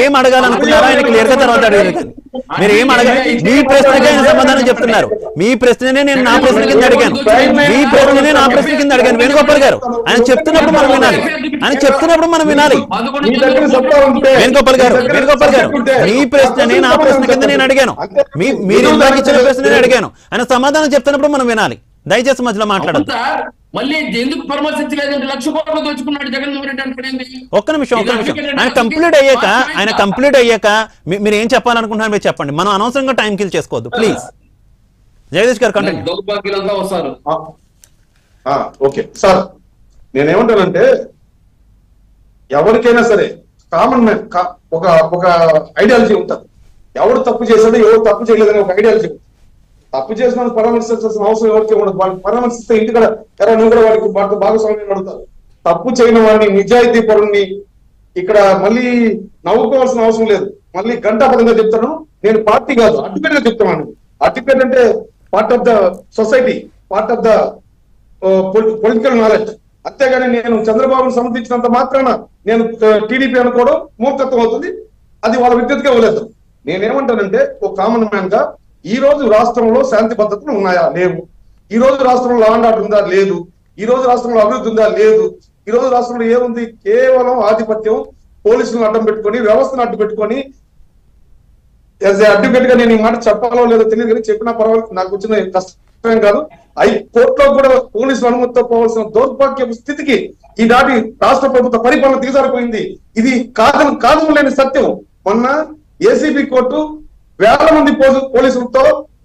ఏం అడగాలనుకున్నారో ఆయన క్లియర్ గా తర్వాత అడిగారు కానీ. మీరు ఏం అడగాలి మీ ప్రశ్నకే ఆయన సమాధానం చెప్తున్నారు మీ ప్రశ్ననే నేను నా ప్రశ్న కింద అడిగాను మీ ప్రశ్ననే నా ప్రశ్న కింద అడిగాను వేణుగోపాల్ గారు ఆయన చెప్తున్నప్పుడు మనం వినాలి ఆయన చెప్తున్నప్పుడు మనం వినాలి మీ దగ్గర సత్తా ఉంటే వేణుగోపాల్ గారు మీ దగ్గర వేణుగోపాల్ గారు సత్తా ఉంటే- మీ ప్రశ్నని నా ప్రశ్న కింద నేను అడిగాను మీ మీరు ఇందాక ఇచ్చిన ప్రశ్న నేను అడిగాను ఆయన సమాధానం చెప్తున్నప్పుడు మనం వినాలి దయచేసి మధ్యలో మాట్లాడదు అవును సార్ మళ్ళీ ఎందుకు పరామర్శించలేదంటే లక్ష కోట్లు దోచుకున్నాడు జగన్మోహన్ రెడ్డి అనుకునేది ఒక్క నిమిషం ఒక్క నిమిషం ఆయన కంప్లీట్ అయ్యాక ఆయన కంప్లీట్ అయ్యాక మీ- మీరు ఏం చెప్పాలనుకుంటున్నారు మీరు చెప్పండి మనం అనవసరంగా టైం కిల్ చేసుకోవద్దు ప్లీజ్ జగదీష్ గారు కంటిన్యూ దౌర్భాగ్యులంతా వస్తారు ఆ, ఆ, ఓకే సార్ నేనేమంటానంటే ఎవరికైనా సరే కామన్ మ్యాన్ కా- ఒక ఒక ఐడియాలజీ ఉంటుంది ఎవరు తప్పు చేశాడో ఎవరు తప్పు చేయలేదని ఒక ఐడియాలజీ ఉంటుంది తప్పు చేసిన వాళ్ళని పరామర్శించాల్సిన అవసరం ఎవరికి ఉండదు వాళ్ళని పరామర్శిస్తే ఇంటి కూడా ఎరా నువ్వు కూడా వాడికి వాటితో భాగస్వామ్యం అడుగుతారు తప్పు చేయని వాడిని నిజాయితీ పరుణ్ణి ఇక్కడ మళ్ళీ నవ్వుకోవాల్సిన అవసరం లేదు మళ్ళీ గంటాపదంగా చెప్తాను నేను పార్టీ కాదు అడ్వకేట్ గా చెప్తున్నాను అడ్వకేట్ అంటే part of the society part of the political knowledge అంతేగాని నేను చంద్రబాబును సమర్థించినంత మాత్రాన నేను టీడీపీ అనుకోవడం మూర్ఖత్వం అవుతుంది అది వాళ్ళ విద్యుత్గా వదిలేదు నేనేమంటానంటే ఒక కామన్ మ్యాన్ గా ఈ రోజు రాష్ట్రంలో శాంతి భద్రతలు ఉన్నాయా లేవు ఈ రోజు రాష్ట్రంలో లా అండ్ ఆర్డర్ ఉందా లేదు ఈ రోజు రాష్ట్రంలో అభివృద్ధి ఉందా లేదు ఈ రోజు రాష్ట్రంలో ఏముంది కేవలం ఆధిపత్యం పోలీసులను అడ్డం పెట్టుకొని వ్యవస్థను అడ్డు పెట్టుకొని యాజ్ ఏ అడ్వకేట్ గా నేను ఈ మాట చెప్పాలో లేదో తెలియదు కానీ చెప్పినా పర్వాలేదు నాకు వచ్చిన కష్టం కాదు ఐ కోర్టులో కూడా పోలీసుల అనుమతితో పోవాల్సిన దౌర్భాగ్య స్థితికి ఈనాటి రాష్ట్ర ప్రభుత్వ పరిపాలన దిగజారిపోయింది ఇది కాదు కాదు లేని సత్యం మొన్న ఏసీబీ కోర్టు వేల మంది పోలీసు- పోలీసులతో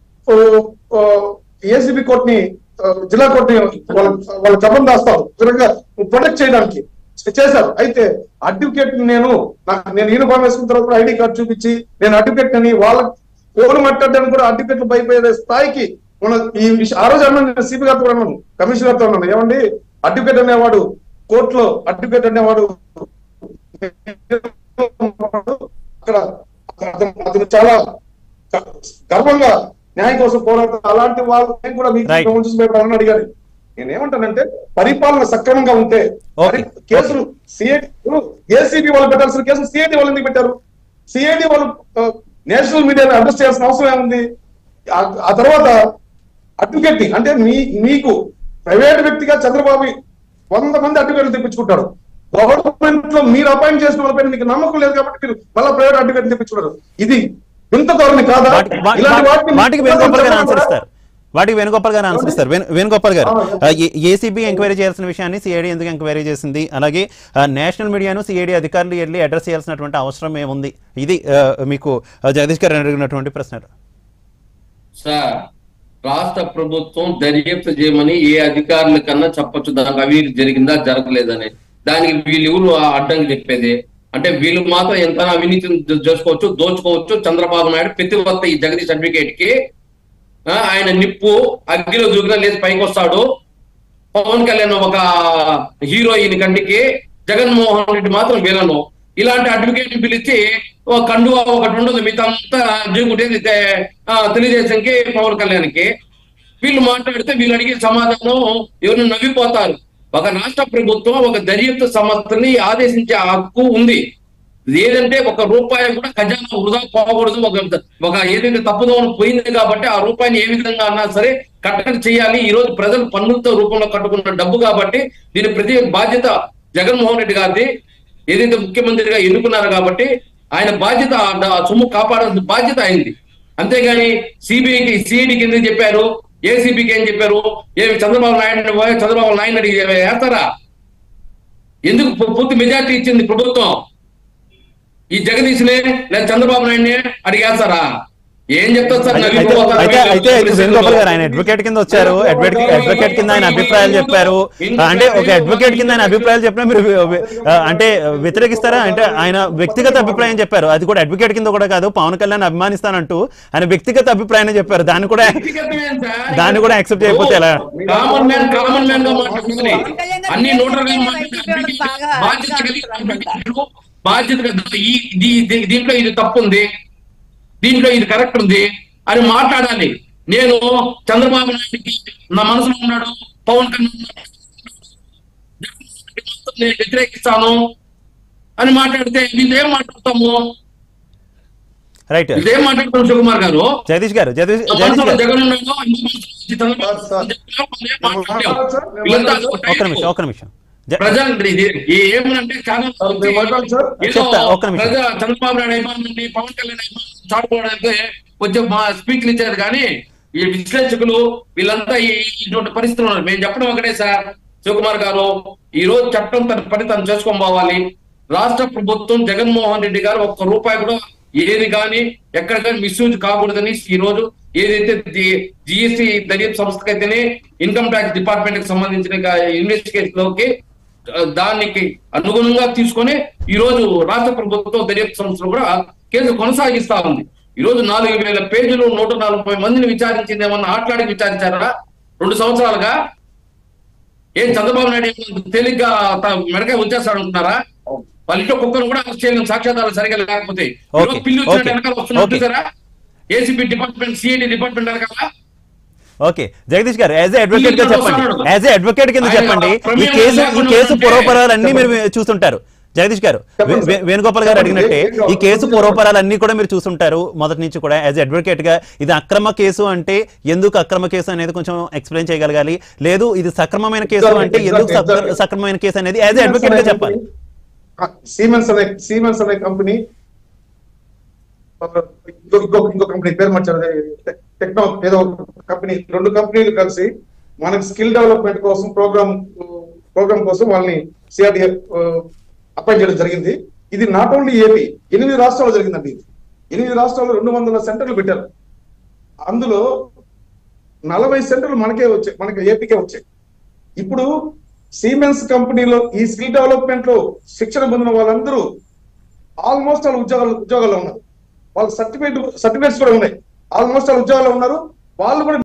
ఏసీబీ కోర్టుని ఆ, జిల్లా కోర్టుని వాళ్ళ వాళ్ళ జపం దాస్తారు విధంగా ప్రొటెక్ట్ చేయడానికి చేశారు అయితే అడ్వకేట్ నేను నాకు నేను యూనిఫామ్ వేసుకున్న తర్వాత కూడా ఐడి కార్డు చూపించి నేను అడ్వకేట్ అని వాళ్ళ ఫోన్ మాట్లాడడానికి కూడా అడ్వకేట్లు భయపడే స్థాయికి మన ఈ విష- ఆ రోజు అన్నాను నేను సిపి గారితో అన్నాను కమిషనర్ గారితో అన్నాను ఏమండి అడ్వకేట్ అనేవాడు కోర్టులో అడ్వకేట్ అనేవాడు అక్కడ అతను అతను చాలా గర్వంగా న్యాయం కోసం పోరాడతారు అలాంటి వాళ్ళు నేను కూడా మీకు Right. చూసి భయపడాలని అడిగాను నేను ఏమంటానంటే పరిపాలన సక్రమంగా ఉంటే Okay. మరి కేసులు సిఐడి ఏసీబీ వాళ్ళు పెట్టాల్సిన కేసులు సిఐడి వాళ్ళు ఎందుకు పెట్టారు సిఐడి వాళ్ళు నేషనల్ మీడియాని అడ్రస్ చేయాల్సిన అవసరం ఏముంది ఆ- ఆ తర్వాత అడ్వకేట్ అంటే మీ మీకు ప్రైవేట్ వ్యక్తిగా చంద్రబాబు వంద మంది అడ్వకేట్లు తెప్పించుకుంటారు గవర్నమెంట్ లో మీరు అపాయింట్ చేసిన వాళ్ళపైన మీకు నమ్మకం లేదు కాబట్టి మీరు మళ్ళీ ప్రైవేట్ అడ్వకేట్ తెప్పించుకుంటారు ఇది వింత ధోరణి కాదా వాటి- వా- ఇలాంటి వా- వాటిని వాటికి వేణుగోపాల్ గారు ఆన్సర్ ఇస్తారు వాటికి వేణుగోపాల్ గారు ఆన్సర్ ఇస్తారు వేణు- వేణుగోపాల్ గారు ఏసీబీ ఎంక్వైరీ చేయాల్సిన విషయాన్ని సిఐడి ఎందుకు ఎంక్వైరీ చేసింది అలాగే ఆ, నేషనల్ మీడియాను సిఐడి అధికారులు వెళ్ళి అడ్రస్ చేయాల్సినటువంటి అవసరం ఏముంది ఇది ఆ, మీకు ఆ, జగదీష్ గారు అడిగినటువంటి ప్రశ్న సార్ రాష్ట్ర ప్రభుత్వం దర్యాప్తు చేయమని ఏ అధికారుల కన్నా చెప్పొచ్చు దానికి అవినీతి జరిగిందా జరగలేదని దానికి వీళ్ళు ఎవరు అడ్డంకి చెప్పేది అంటే వీళ్ళు మాత్రం ఎంత అవినీతిని దో- చేసుకోవచ్చు దోచుకోవచ్చు చంద్రబాబు నాయుడు ప్రతివత్త ఈ జగదీష్ అడ్వకేట్ కి ఆ, ఆయన నిప్పు అగ్గిలో దూకినా లేదు పైకి వస్తాడు పవన్ కళ్యాణ్ ఒక హీరోయిన్ కంటికి జగన్మోహన్ రెడ్డి మాత్రం విలను ఇలాంటి అడ్వకేట్ పిలిచి ఒక కండువా ఒకటి ఉండదు మిగతా అంతా దిగుంటేది తెలుగుదేశంకి పవన్ కళ్యాణ్కి వీళ్ళు మాట్లాడితే వీళ్ళు అడిగే సమాధానం ఎవరు నవ్విపోతారు ఒక రాష్ట్ర ప్రభుత్వం ఒక దర్యాప్తు సంస్థని ఆదేశించే హక్కు ఉంది ఏదంటే ఒక రూపాయి కూడా ఖజానా వృధా పోకూడదు ఒక ఒక ఏదైతే తప్పుదోవన పోయింది కాబట్టి ఆ రూపాయిని ఏ విధంగా అన్నా సరే కట్టడి చేయాలి ఈ రోజు ప్రజలు పన్నులతో రూపంలో కట్టుకున్న డబ్బు కాబట్టి దీని ప్రతి బాధ్యత జగన్మోహన్ రెడ్డి గారిది ఏదైతే ముఖ్యమంత్రిగా ఎన్నుకున్నారు కాబట్టి ఆయన బాధ్యత ఆ డ- ఆ సొమ్ము కాపాడాల్సిన బాధ్యత అయింది అంతేగాని సిబిఐకి సిఐడికి ఎందుకు చెప్పారు ఏసీబీకి ఏం చెప్పారు ఏమి చంద్రబాబు నాయుడు చంద్రబాబు నాయుడు అడిగి వేస్తారా ఎందుకు పూ- పూర్తి మెజార్టీ ఇచ్చింది ప్రభుత్వం ఈ జగదీశ్నే లేదా చంద్రబాబు నాయుడిని అడిగేస్తారా ఏం చెప్తారు సార్ అయితే నవ్విపోతారు అయితే అయితే అయితే వేణుగోపాల్ గారు ఆయన అడ్వకేట్ కింద వచ్చారు అడ్వకేట్ అడ్వకేట్ కింద ఆయన అభిప్రాయాలు చెప్పారు ఆ, అంటే ఒక అడ్వకేట్ కింద ఆయన అభిప్రాయాలు చెప్పినా మీరు ఆ, అంటే వ్యతిరేకిస్తారా అంటే ఆయన వ్యక్తిగత అభిప్రాయం చెప్పారు అది కూడా అడ్వకేట్ కింద కూడా కాదు పవన్ కళ్యాణ్ అభిమానిస్తానంటూ ఆయన వ్యక్తిగత అభిప్రాయం చెప్పారు దాన్ని కూడా దాన్ని కూడా యాక్సెప్ట్ చేయకపోతే ఎలా కామన్ మ్యాన్ కామన్ మ్యాన్ గా మాట్లాడుతుంది పవన్ కళ్యాణ్ గారు అన్ని నోటర్లు వైసీపీ మాట్లాడుతుంది వాళ్ళు బాగా బాధ్యత కలిగి అంటారు. బాధ్యత కలిగి ఈ దీ- దీ- దీంట్లో ఇది తప్పు ఉంది దీంట్లో ఇది కరెక్ట్ ఉంది అని మాట్లాడాలి నేను చంద్రబాబు నాయుడికి నా మనసులో ఉన్నాడు పవన్ కళ్యాణ్ ఉన్నాడు. నేను వ్యతిరేకిస్తాను అని మాట్లాడితే వీళ్ళు ఏం మాట్లాడతాము రైట్ ఇదేం మాట్లాడుతున్నారు శివకుమార్ గారు జగదీష్ గారు జగదీష్ జగదీష్ సంవత్సరం గారు జగన్ ఉన్నాడు, అన్ని సంవత్సరాలు చంద్రబాబు సార్, నాయుడు సార్. చెప్పినా మనం ఏం మాట్లాడలేం. వీళ్ళంతా ఒక్క నిమిషం ఒక్క నిమిషం జ- ప్రజలు ఇది ఈ ఏమనంటే చాలా సార్, మీరు మాట్లాడండి సార్. ఏదో చెప్తా, ఒక్క నిమిషం. ప్రజా చంద్రబాబు నాయుడు అయిపోయిందండి పవన్ కళ్యాణ్ అయిపోయింది చాటుకోవడానికి వచ్చే మా స్పీచ్లు ఇచ్చారు కానీ ఈ విశ్లేషకులు వీళ్ళంతా ఈ ఇటువంటి పరిస్థితులు ఉన్నారు మేము చెప్పడం ఒకటే సార్ శివకుమార్ గారు ఈ రోజు చట్టం తన పని తను చేసుకొని పోవాలి రాష్ట్ర ప్రభుత్వం జగన్మోహన్ రెడ్డి గారు ఒక్క రూపాయి కూడా ఏది కానీ ఎక్కడ కానీ మిస్యూజ్ కాకూడదని ఈ రోజు ఏదైతే జిఎస్టి దర్యాప్తు సంస్థకైతేనే ఇన్కమ్ ట్యాక్స్ డిపార్ట్మెంట్ కి సంబంధించిన ఇన్వెస్టిగేషన్ లోకి ఆ, దానికి అనుగుణంగా తీసుకొని ఈ రోజు రాష్ట్ర ప్రభుత్వం దర్యాప్తు సంస్థలు కూడా కేసు కొనసాగిస్తా ఉంది ఈ రోజు నాలుగు వేల పేజీలు నూట నలభై మందిని విచారించింది ఏమన్నా ఆట్లాడి విచారించారా రెండు సంవత్సరాలుగా ఏం చంద్రబాబు నాయుడు ఏమన్నా తేలిగ్గా త- మెడకాయ ఉంచేస్తాడు అనుకుంటారా వాళ్ళ ఇంట్లో కుక్కను కూడా అరెస్ట్ చేయలేని సాక్ష్యాధారాలు సరిగా లేకపోతే ఈ రోజు Okay, పిల్లి వచ్చినట్టు okay, వెనకాల వస్తున్నారు okay. చూసారా ఏసీబీ డిపార్ట్మెంట్ సిఐడి డిపార్ట్మెంట్ వెనకాల okay Jagadish garu as advocate గా ఈ చెప్పండి వస్తున్నాడు. యాజ్ అడ్వకేట్ కింద ఆయన చెప్పండి ఈ ప్రమేయం కేసు ఈ లేకుండా కేసు ఉంటే- పూర్వపరాలన్నీ మీరు చూస్తుంటారు జగదీష్ గారు చెప్పండి వే- సార్. వేణుగోపాల్ గారు చెప్పండి. అడిగినట్టే ఏం కావాలి? ఈ కేసు చెప్పండి. పూర్వపరాలన్నీ కూడా మీరు చూస్తుంటారు మొదటి నుంచి కూడా యాజ్ అడ్వకేట్ గా ఇది అక్రమ కేసు అంటే ఎందుకు అక్రమ కేసు అనేది కొంచెం ఎక్స్ప్లెయిన్ చేయగలగాలి లేదు ఇది సక్రమమైన కేసు Exactly, అంటే ఎందుకు exactly, సక్ర- exactly. సక్రమమైన కేసు అనేది యాజ్ అడ్వకేట్ గా చెప్పాలి సీమెన్స్ అనే సీమెన్స్ అనే కంపెనీ ఇంకొక ఇంకొక ఇంకో కంపెనీ పేరు మార్చారు టెక్నో ఏదో కంపెనీ రెండు కంపెనీలు కలిసి మనకి స్కిల్ డెవలప్మెంట్ కోసం ప్రోగ్రామ్ ప్రోగ్రామ్ కోసం వాళ్ళని సిఆర్డి అపాయింట్ చేయడం జరిగింది ఇది నాట్ ఓన్లీ ఏపీ ఎనిమిది రాష్ట్రాల్లో జరిగిందండి ఇది ఎనిమిది రాష్ట్రాల్లో రెండు వందల సెంటర్లు పెట్టారు అందులో నలభై సెంటర్లు మనకే వచ్చాయి మనకి ఏపీకే వచ్చాయి ఇప్పుడు సీమెన్స్ కంపెనీలో ఈ స్కిల్ డెవలప్మెంట్ లో శిక్షణ పొందిన వాళ్ళందరూ ఆల్మోస్ట్ వాళ్ళ ఉద్యోగాలు ఉద్యోగాల్లో ఉన్నారు వాళ్ళ సర్టిఫికేట్ సర్టిఫికేట్స్ కూడా ఉన్నాయి ఆల్మోస్ట్ వాళ్ళ ఉద్యోగాల్లో ఉన్నారు వాళ్ళు కూడా